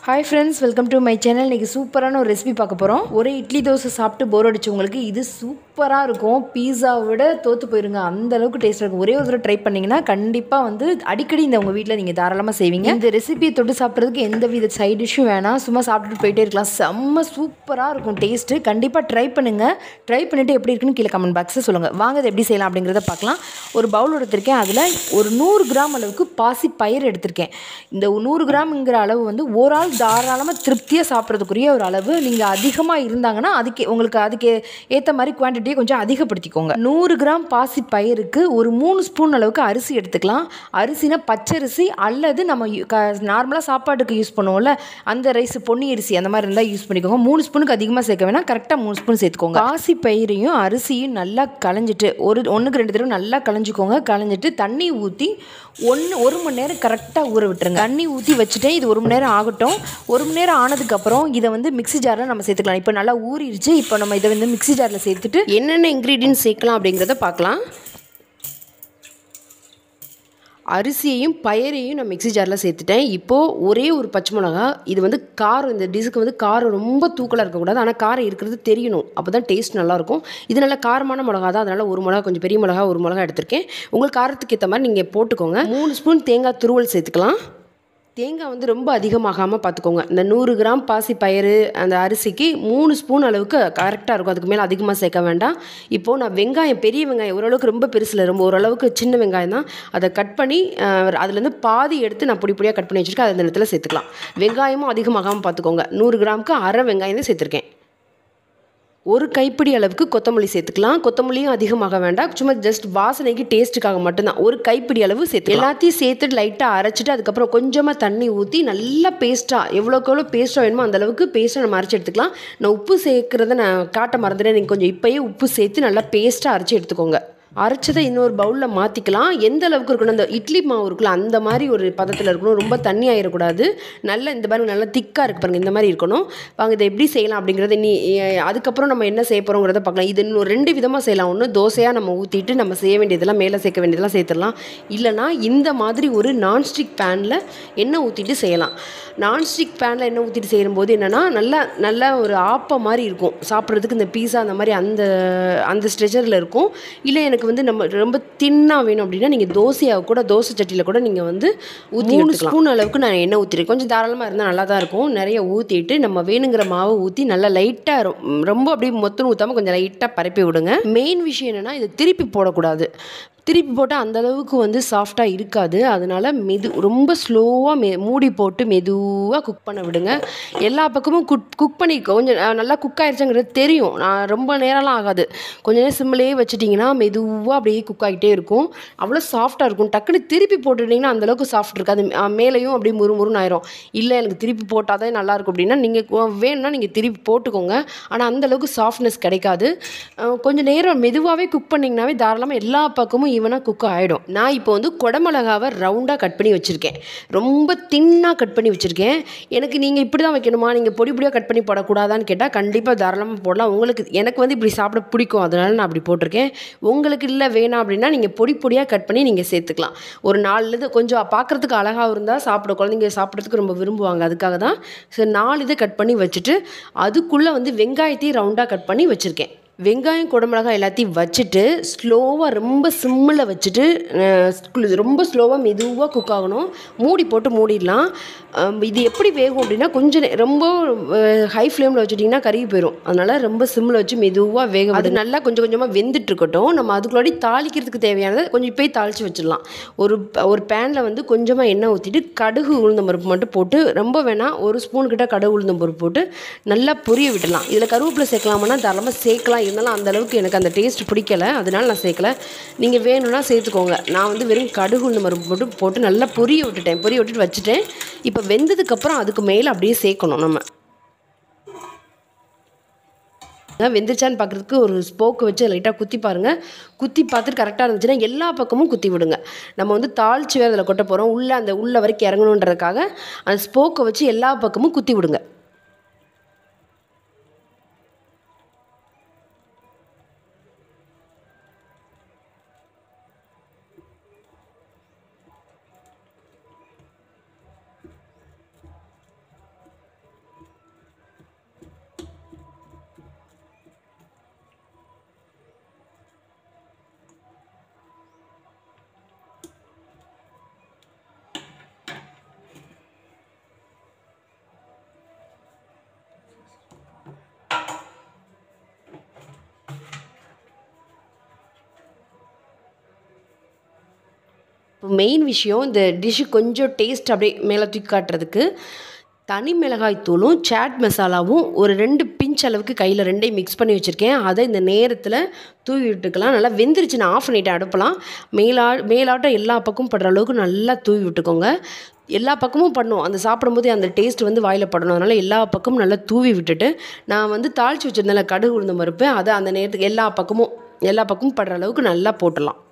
hi friends welcome to my channel இன்றைக்கி சூப்பரான ஒரு ரெசிபி பார்க்க போகிறோம் ஒரே இட்லி தோசை சாப்பிட்டு போர் அடிச்சவங்களுக்கு இது சூப்பராக இருக்கும் பீஸாவை விட தோற்று போயிருங்க அந்த அளவுக்கு டேஸ்ட்டாக இருக்கும் ஒரே ஒரு தடவை ட்ரை பண்ணிங்கன்னா கண்டிப்பாக வந்து அடிக்கடி இந்த உங்கள் வீட்டில் நீங்கள் தாராளமாக செய்வீங்க இந்த ரெசிபியை தொட்டு சாப்பிட்றதுக்கு எந்த வித சைட் டிஷ்ஷும் வேணாம் சும்மா சாப்பிட்டுட்டு போயிட்டே இருக்கலாம் செம்ம சூப்பராக இருக்கும் டேஸ்ட்டு கண்டிப்பாக ட்ரை பண்ணுங்கள் ட்ரை பண்ணிவிட்டு எப்படி இருக்குன்னு கீழே கமெண்ட் பாக்ஸில் சொல்லுங்கள் வாங்க அதை எப்படி செய்யலாம் அப்படிங்கிறத பார்க்கலாம் ஒரு பவுல் எடுத்திருக்கேன் அதில் ஒரு நூறு கிராம் அளவுக்கு பாசி பயிர் எடுத்திருக்கேன் இந்த நூறு கிராம்ங்கிற அளவு வந்து ஒரு ஆள் தாராளமாக திருப்தியாக சாப்பிட்றதுக்குரிய ஒரு அளவு நீங்கள் அதிகமாக இருந்தாங்கன்னா அதுக்கு உங்களுக்கு அதுக்கு ஏற்ற மாதிரி குவான்டிட்டியை கொஞ்சம் அதிகப்படுத்திக்கோங்க நூறு கிராம் பாசி பயிருக்கு ஒரு மூணு ஸ்பூன் அளவுக்கு அரிசி எடுத்துக்கலாம் அரிசினா பச்சரிசி அல்லது நம்ம நார்மலாக சாப்பாட்டுக்கு யூஸ் பண்ணுவோம்ல அந்த ரைஸ் பொன்னி அரிசி அந்த மாதிரி இருந்தால் யூஸ் பண்ணிக்கோங்க மூணு ஸ்பூனுக்கு அதிகமாக சேர்க்க வேணாம் கரெக்டாக மூணு ஸ்பூன் சேர்த்துக்கோங்க பாசி பயிரையும் அரிசியும் நல்லா களைஞ்சிட்டு ஒரு ஒன்றுக்கு ரெண்டு தடவை நல்லா களைஞ்சிக்கோங்க களைஞ்சிட்டு தண்ணி ஊற்றி ஒன்று ஒரு மணி நேரம் கரெக்டாக ஊற விட்டுருங்க தண்ணி ஊற்றி வச்சுட்டேன் இது ஒரு மணி நேரம் ஆகட்டும் ஒரு மணி நேரம் ஆனதுக்கப்புறம் இதை வந்து மிக்ஸி ஜாரில் நம்ம சேர்த்துக்கலாம் இப்போ நல்லா ஊறிடுச்சு இப்போ நம்ம இதை வந்து மிக்ஸி ஜாரில் சேர்த்துட்டு என்னென்ன இன்க்ரீடியன்ட் சேர்க்கலாம் அப்படிங்கிறத பார்க்கலாம் அரிசியையும் பயரையும் நான் மிக்ஸி ஜாரில் சேர்த்துட்டேன் இப்போது ஒரே ஒரு பச்சை மிளகா இது வந்து காரம் இந்த டிஷ்ஷுக்கு வந்து காரம் ரொம்ப தூக்கலாக இருக்கக்கூடாது ஆனால் காரம் இருக்கிறது தெரியணும் அப்போ தான் டேஸ்ட் நல்லாயிருக்கும் இது நல்ல காரமான மிளகா தான் அதனால் ஒரு மிளகா கொஞ்சம் பெரிய மிளகா ஒரு மிளகா எடுத்திருக்கேன் உங்களுக்கு காரத்துக்கு ஏற்ற மாதிரி நீங்கள் போட்டுக்கோங்க மூணு ஸ்பூன் தேங்காய் துருவல் சேர்த்துக்கலாம் தேங்காய் வந்து ரொம்ப அதிகமாகாமல் பார்த்துக்கோங்க இந்த நூறு கிராம் பாசி பயிறு அந்த அரிசிக்கு மூணு ஸ்பூன் அளவுக்கு கரெக்டாக இருக்கும் அதுக்கு மேலே அதிகமாக சேர்க்க வேண்டாம் இப்போது நான் வெங்காயம் பெரிய வெங்காயம் ஓரளவுக்கு ரொம்ப பெருசில் ரொம்ப ஓரளவுக்கு சின்ன வெங்காயம் தான் அதை கட் பண்ணி அதுலேருந்து பாதி எடுத்து நான் பொடி பொடியாக கட் பண்ணி வச்சுருக்கேன் அந்த இடத்துல சேர்த்துக்கலாம் வெங்காயமும் அதிகமாகாமல் பார்த்துக்கோங்க நூறு கிராமுக்கு அரை வெங்காயம் தான் சேர்த்துருக்கேன் ஒரு கைப்பிடி அளவுக்கு கொத்தமல்லி சேர்த்துக்கலாம் கொத்தமல்லியும் அதிகமாக வேண்டாம் சும்மா ஜஸ்ட் வாசனைக்கு டேஸ்ட்டுக்காக மட்டும்தான் ஒரு கைப்பிடி அளவு சேர்த்து எல்லாத்தையும் சேர்த்துட்டு லைட்டாக அரைச்சிட்டு அதுக்கப்புறம் கொஞ்சமாக தண்ணி ஊற்றி நல்லா பேஸ்ட்டாக எவ்வளோக்கு எவ்வளோ பேஸ்ட்டாக வேணுமோ அந்த அளவுக்கு பேஸ்ட்டாக நம்ம அரைச்சி எடுத்துக்கலாம் நான் உப்பு சேர்க்குறத நான் காட்ட மறந்துட்டேன் நீங்கள் கொஞ்சம் இப்போயே உப்பு சேர்த்து நல்லா பேஸ்ட்டாக அரைச்சி எடுத்துக்கோங்க அரைச்சதை இன்னொரு பவுலில் மாற்றிக்கலாம் எந்த அளவுக்கு இருக்கணும் அந்த இட்லி மாவு இருக்குல்ல அந்த மாதிரி ஒரு பதத்தில் இருக்கணும் ரொம்ப தண்ணி ஆயிடக்கூடாது நல்ல இந்த பாருங்க நல்லா திக்காக இருக்கு பாருங்கள் இந்த மாதிரி இருக்கணும் வாங்க இதை எப்படி செய்யலாம் அப்படிங்கிறத நீ அதுக்கப்புறம் நம்ம என்ன செய்ய போகிறோங்கிறத பார்க்கலாம் இது இன்னும் ரெண்டு விதமாக செய்யலாம் ஒன்று தோசையாக நம்ம ஊற்றிட்டு நம்ம செய்ய வேண்டியதெல்லாம் மேலே சேர்க்க வேண்டியதெல்லாம் சேர்த்துடலாம் இல்லைனா இந்த மாதிரி ஒரு நான்ஸ்டிக் பேனில் எண்ணெய் ஊற்றிட்டு செய்யலாம் நான்ஸ்டிக் பேனில் எண்ணெய் ஊற்றிட்டு செய்யும்போது என்னென்னா நல்லா நல்ல ஒரு ஆப்ப மாதிரி இருக்கும் சாப்பிட்றதுக்கு இந்த பீஸா அந்த மாதிரி அந்த அந்த ஸ்ட்ரெச்சரில் இருக்கும் இல்லை எனக்கு வந்து நம்ம ரொம்ப தின்னாக வேணும் அப்படின்னா நீங்கள் தோசையாக கூட தோசை சட்டியில் கூட நீங்கள் வந்து ஊற்றி மூணு ஸ்பூன் அளவுக்கு நான் எண்ணெய் ஊற்றிருக்கேன் கொஞ்சம் தாராளமாக இருந்தால் நல்லா தான் இருக்கும் நிறைய ஊற்றிட்டு நம்ம வேணுங்கிற மாவை ஊற்றி நல்லா லைட்டாக ரொம்ப அப்படியே மொத்தம் ஊற்றாமல் கொஞ்சம் லைட்டாக பரப்பி விடுங்க மெயின் விஷயம் என்னென்னா இதை திருப்பி போடக்கூடாது திருப்பி போட்டால் அந்த அளவுக்கு வந்து சாஃப்டாக இருக்காது அதனால் மெது ரொம்ப ஸ்லோவாக மெ மூடி போட்டு மெதுவாக குக் பண்ண விடுங்க எல்லா பக்கமும் குக் குக் பண்ணி கொஞ்சம் நல்லா குக் ஆயிடுச்சுங்கிறது தெரியும் நான் ரொம்ப நேரம்லாம் ஆகாது கொஞ்சம் நேரம் சிம்மிலேயே வச்சுட்டிங்கன்னா மெதுவாக அப்படியே குக் ஆகிட்டே இருக்கும் அவ்வளோ சாஃப்டாக இருக்கும் டக்குனு திருப்பி போட்டுட்டிங்கன்னா அந்தளவுக்கு சாஃப்ட் இருக்காது மேலேயும் அப்படியே முறு முருன்னு ஆயிரும் இல்லை எனக்கு திருப்பி போட்டால் தான் நல்லாயிருக்கும் அப்படின்னா நீங்கள் வேணும்னா நீங்கள் திருப்பி போட்டுக்கோங்க ஆனால் அந்தளவுக்கு சாஃப்ட்னஸ் கிடைக்காது கொஞ்சம் நேரம் மெதுவாகவே குக் பண்ணிங்கனாவே தாராளமாக எல்லா பக்கமும் ஈவனாக குக் ஆகிடும் நான் இப்போ வந்து குடமிளகாவை ரவுண்டாக கட் பண்ணி வச்சுருக்கேன் ரொம்ப தின்னாக கட் பண்ணி வச்சுருக்கேன் எனக்கு நீங்கள் இப்படி தான் வைக்கணுமா நீங்கள் பொடி பொடியாக கட் பண்ணி போடக்கூடாதான்னு கேட்டால் கண்டிப்பாக தாராளமாக போடலாம் உங்களுக்கு எனக்கு வந்து இப்படி சாப்பிட பிடிக்கும் அதனால நான் அப்படி போட்டிருக்கேன் உங்களுக்கு இல்லை வேணாம் அப்படின்னா நீங்கள் பொடி பொடியாக கட் பண்ணி நீங்கள் சேர்த்துக்கலாம் ஒரு நாலு இது கொஞ்சம் பார்க்குறதுக்கு அழகாக இருந்தால் சாப்பிட குழந்தைங்க சாப்பிட்றதுக்கு ரொம்ப விரும்புவாங்க அதுக்காக தான் ஸோ நாலு இதை கட் பண்ணி வச்சுட்டு அதுக்குள்ளே வந்து வெங்காயத்தையும் ரவுண்டாக கட் பண்ணி வச்சுருக்கேன் வெங்காயம் குடமிளகாய் எல்லாத்தையும் வச்சுட்டு ஸ்லோவாக ரொம்ப சிம்மில் வச்சுட்டு ரொம்ப ஸ்லோவாக மெதுவாக குக் ஆகணும் மூடி போட்டு மூடிடலாம் இது எப்படி வேகும் அப்படின்னா கொஞ்சம் ரொம்ப ஹை ஃப்ளேமில் வச்சுட்டிங்கன்னா கருகி போயிடும் அதனால் ரொம்ப சிம்மில் வச்சு மெதுவாக வேக அது நல்லா கொஞ்சம் கொஞ்சமாக வெந்துட்டு இருக்கட்டும் நம்ம அதுக்குள்ளாடி தாளிக்கிறதுக்கு தேவையானதை கொஞ்சம் இப்போயே தாளித்து வச்சிடலாம் ஒரு ஒரு பேனில் வந்து கொஞ்சமாக எண்ணெய் ஊற்றிட்டு கடுகு உளுந்தம் பருப்பு மட்டும் போட்டு ரொம்ப வேணால் ஒரு ஸ்பூன் கிட்ட கடுகு உளுந்தம் பருப்பு போட்டு நல்லா பொரிய விடலாம் இதில் கருவேப்பிலை சேர்க்கலாமான்னா தாராளமாக சேர்க்கலாம் இருந்தாலும் அந்தளவுக்கு எனக்கு அந்த டேஸ்ட் பிடிக்கல அதனால நான் சேர்க்கல நீங்கள் வேணும்னா சேர்த்துக்கோங்க நான் வந்து வெறும் கடுகு உளுந்து மருப்பு போட்டு போட்டு நல்லா பொரிய விட்டுட்டேன் பொரிய விட்டுட்டு வச்சுட்டேன் இப்போ வெந்ததுக்கப்புறம் அதுக்கு மேலே அப்படியே சேர்க்கணும் நம்ம வெந்துருச்சான்னு பார்க்குறதுக்கு ஒரு ஸ்போக்கு வச்சு லைட்டாக குத்தி பாருங்கள் குத்தி பார்த்துட்டு கரெக்டாக இருந்துச்சுன்னா எல்லா பக்கமும் குத்தி விடுங்க நம்ம வந்து தாளிச்சு வேறு அதில் கொட்ட போகிறோம் உள்ளே அந்த உள்ளே வரைக்கும் இறங்கணுன்றதுக்காக அந்த ஸ்போக்கை வச்சு எல்லா பக்கமும் குத்தி விடுங்க இப்போ மெயின் விஷயம் இந்த டிஷ்ஷு கொஞ்சம் டேஸ்ட் அப்படியே மேலே தூக்கி காட்டுறதுக்கு தனி மிளகாய் தூளும் சாட் மசாலாவும் ஒரு ரெண்டு பிஞ்ச் அளவுக்கு கையில் ரெண்டையும் மிக்ஸ் பண்ணி வச்சுருக்கேன் அதை இந்த நேரத்தில் தூவி விட்டுக்கலாம் நல்லா வெந்துருச்சு நான் ஆஃப் பண்ணிவிட்டு அடுப்பலாம் மேலா மேலாட்டம் எல்லா பக்கமும் படுற அளவுக்கு நல்லா தூவி விட்டுக்கோங்க எல்லா பக்கமும் பண்ணும் அந்த சாப்பிடும்போது அந்த டேஸ்ட் வந்து வாயில் படணும் அதனால் எல்லா பக்கமும் நல்லா தூவி விட்டுட்டு நான் வந்து தாளித்து வச்சுருந்தேன்ல கடுகு உளுந்த பருப்பு அதை அந்த நேரத்துக்கு எல்லா பக்கமும் எல்லா பக்கமும் படுற அளவுக்கு நல்லா போட்டுடலாம்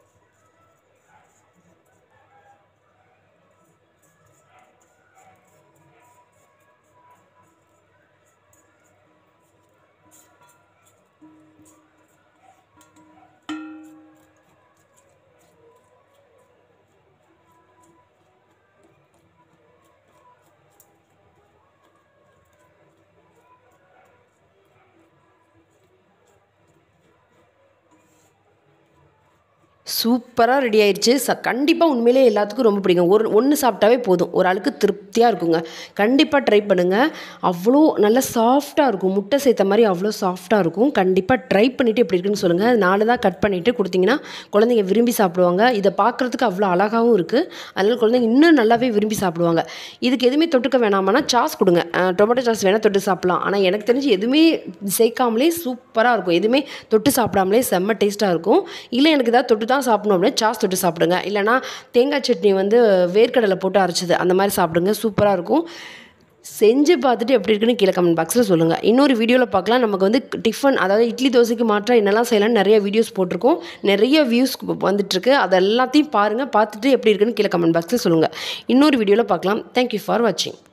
சூப்பராக ரெடி ஆயிடுச்சு ச கண்டிப்பாக உண்மையிலே எல்லாத்துக்கும் ரொம்ப பிடிக்கும் ஒரு ஒன்று சாப்பிட்டாவே போதும் ஒரு ஆளுக்கு திருப்தியாக இருக்குங்க கண்டிப்பாக ட்ரை பண்ணுங்கள் அவ்வளோ நல்லா சாஃப்டாக இருக்கும் முட்டை சேர்த்த மாதிரி அவ்வளோ சாஃப்டாக இருக்கும் கண்டிப்பாக ட்ரை பண்ணிவிட்டு எப்படி இருக்குன்னு சொல்லுங்கள் நாலு தான் கட் பண்ணிவிட்டு கொடுத்தீங்கன்னா குழந்தைங்க விரும்பி சாப்பிடுவாங்க இதை பார்க்குறதுக்கு அவ்வளோ அழகாகவும் இருக்குது அதனால் குழந்தைங்க இன்னும் நல்லாவே விரும்பி சாப்பிடுவாங்க இதுக்கு எதுவுமே தொட்டுக்க வேணாமான்னா சாஸ் கொடுங்க டொமேட்டோ சாஸ் வேணால் தொட்டு சாப்பிட்லாம் ஆனால் எனக்கு தெரிஞ்சு எதுவுமே சேர்க்காமலே சூப்பராக இருக்கும் எதுவுமே தொட்டு சாப்பிடாமலே செம்ம டேஸ்ட்டாக இருக்கும் இல்லை எனக்கு ஏதாவது தொட்டு தான் சாப்பிடணும் அப்படின்னா சாஸ் தொட்டு சாப்பிடுங்க இல்லைனா தேங்காய் சட்னி வந்து வேர்க்கடலை போட்டு அரைச்சது அந்த மாதிரி சாப்பிடுங்க சூப்பராக இருக்கும் செஞ்சு பார்த்துட்டு எப்படி இருக்குன்னு கீழே கமெண்ட் பாக்ஸில் சொல்லுங்கள் இன்னொரு வீடியோவில் பார்க்கலாம் நமக்கு வந்து டிஃபன் அதாவது இட்லி தோசைக்கு மாற்றம் என்னெல்லாம் செய்யலாம்னு நிறைய வீடியோஸ் போட்டிருக்கோம் நிறைய வியூஸ் வந்துட்டுருக்கு அது எல்லாத்தையும் பாருங்கள் பார்த்துட்டு எப்படி இருக்குன்னு கீழே கமெண்ட் பாக்ஸில் சொல்லுங்கள் இன்னொரு வீடியோவில் பார்க்கலாம் தேங்க்யூ ஃபார் வாட்சிங்